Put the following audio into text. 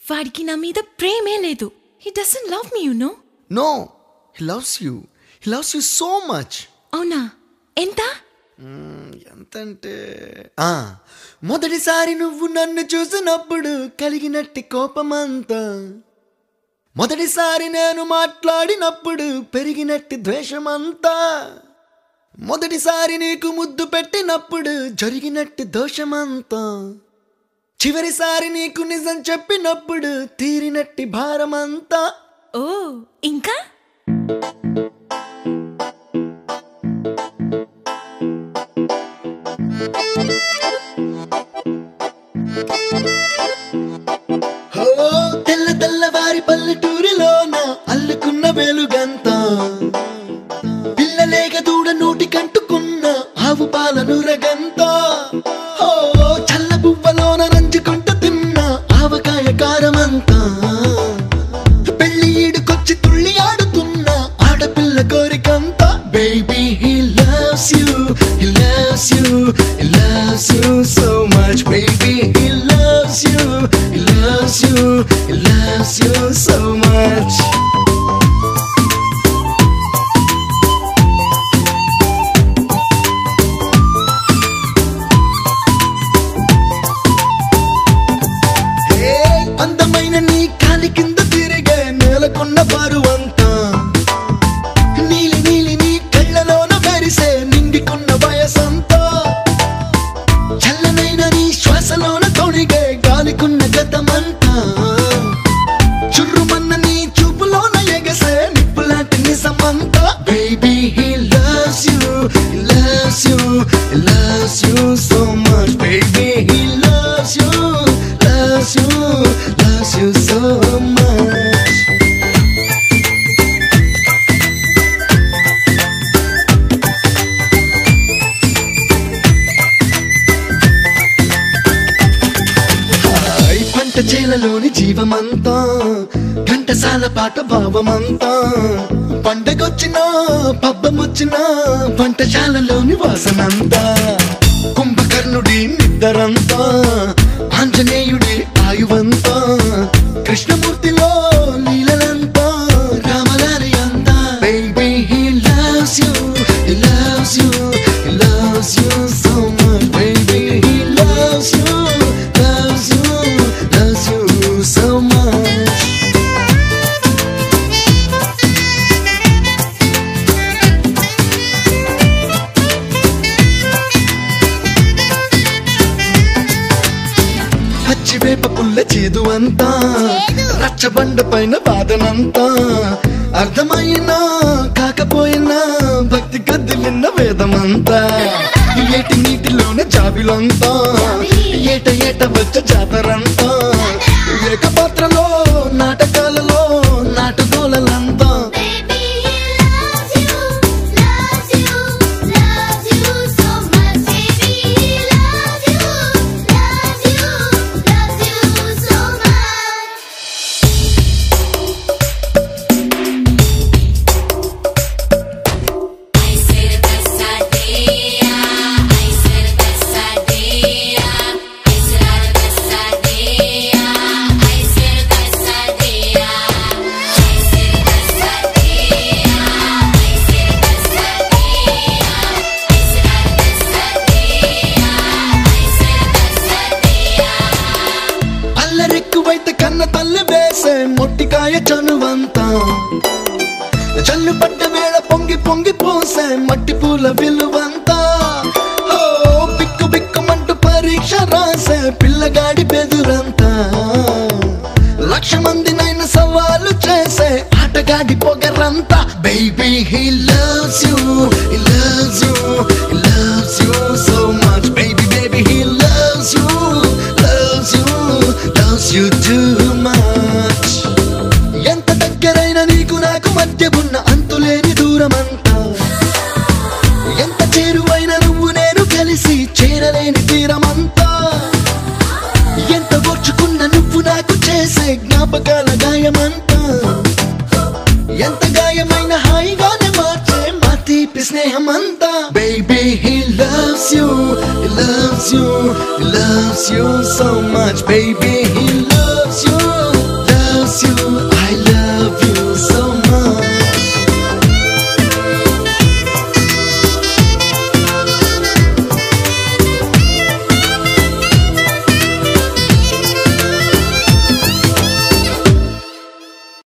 వాడికి నా మీద ప్రేమే లేదు he doesn't love me you know no he loves you he loves you so much అవునా ఎంత ఎంతంటే ఆ, మొదటిసారి నువ్వు నన్ను చూసినప్పుడు కలిగినట్టి కోపమంతా మొదటిసారి నేను మాట్లాడినప్పుడు పెరిగినట్టి ద్వేషమంతా మొదటిసారి నీకు ముద్దు పెట్టినప్పుడు జరిగినట్టి దోషమంతా చివరిసారి నీకు నిజం చెప్పినప్పుడు తీరినట్టి భారమంతా ఓ ఇంకా ఓ తెల్ల తెల్లవారి పల్లెటూరిలోన అల్లుకున్న వెలుగంత పిల్లలేక దూడ నోటి కంటుకున్న ఆవు పాలను రగంత ఓ చల్ల బువ్వలోన నంచుకుంటూ తిన్న ఆవకాయ కారమంతా పెళ్లి ఈడుకొచ్చి తుళ్ళి ఆడుతున్న ఆడపిల్ల కోరికంత baby he loves you he loves you he loves you so much baby he loves you he loves you he loves you so much ఏ అందమైన నీ కాలి కింద తిరిగే నేలకొన్న బరువంతా నీలి నీలి నీ కళ్ళలోన మెరిసే నిండికున్న వయసంతా చల్లనైన నీ శ్వాసలోన తొడిగే గాలికున్న గతమంతా చుర్రుమన్న నీ చూపులోన ఎగసే నిప్పులాంటి నిజమంతా baby he loves you he loves you he loves you so much baby he loves you loves you loves you so much హాయ్ పంట చేలలోని జీవమంతా ఘంటసాల పాట భావమంతా పండగొచ్చినా పబ్బమొచ్చినా వంటశాలలోని వాసనంతా కుంభకర్ణుడి నిద్దరంతా ఆంజనేయుడి ఆయువంతా కృష్ణమూర్తిలో లీలలంతా రామలాలి అంతా baby he loves you he loves you he loves you so much baby he loves you loves you, loves you so much. పచ్చివేప పుల్ల చేదు అంతా రచ్చబండ పైన వాదనంతా అర్థమైనా కాకపోయినా భక్తి కదిలిన వేదమంతా ఏటి నీటిలోనే జాబిలంతా ఏట ఏట వచ్చ జాతరంతా ఏక పాత్రలో నాటకాలలో నాటుకోలంతా Baby, he loves you, loves you, loves you so much. Baby, he loves you, loves you, loves you so much. Ay, ser pesadilla, ay, ser pesadilla, ay, ser pesadilla, ay, ser pesadilla, ay, ser pesadilla, ay, ser pesadilla, ay, ser pesadilla, ay, ser pesadilla. అల్లరెక్కువైతే కన్న తల్లి వేసే మొట్టికాయ చనువంతా జల్లు పడ్డ వేళ పొంగి పొంగి పోసే మట్టి పూల విలువంతా ఓ బిక్కు బిక్కుమంటూ పరీక్ష రాసే పిల్లగాడి బెదురంతా లక్ష మందినైన సవాలు చేసే ఆటగాడి పొగరంతా baby he loves you he loves you he loves you so much baby baby he loves you loves you, loves you too much. ఎంత దగ్గరైన నీకు నాకు మధ్య ఉన్న అంతులేని దూరమంతా ఎంత చేరువైన నువ్వు నేను కలిసి చేరలేని తీరమంతా ఎంత ఓర్చుకున్న నువ్వు నాకు చేసే జ్ఞాపకాల గాయమంతా ఎంత గాయమైన హాయిగానే మార్చే మా తీపి స్నేహమంతా baby he loves you he loves you he loves you so much baby he loves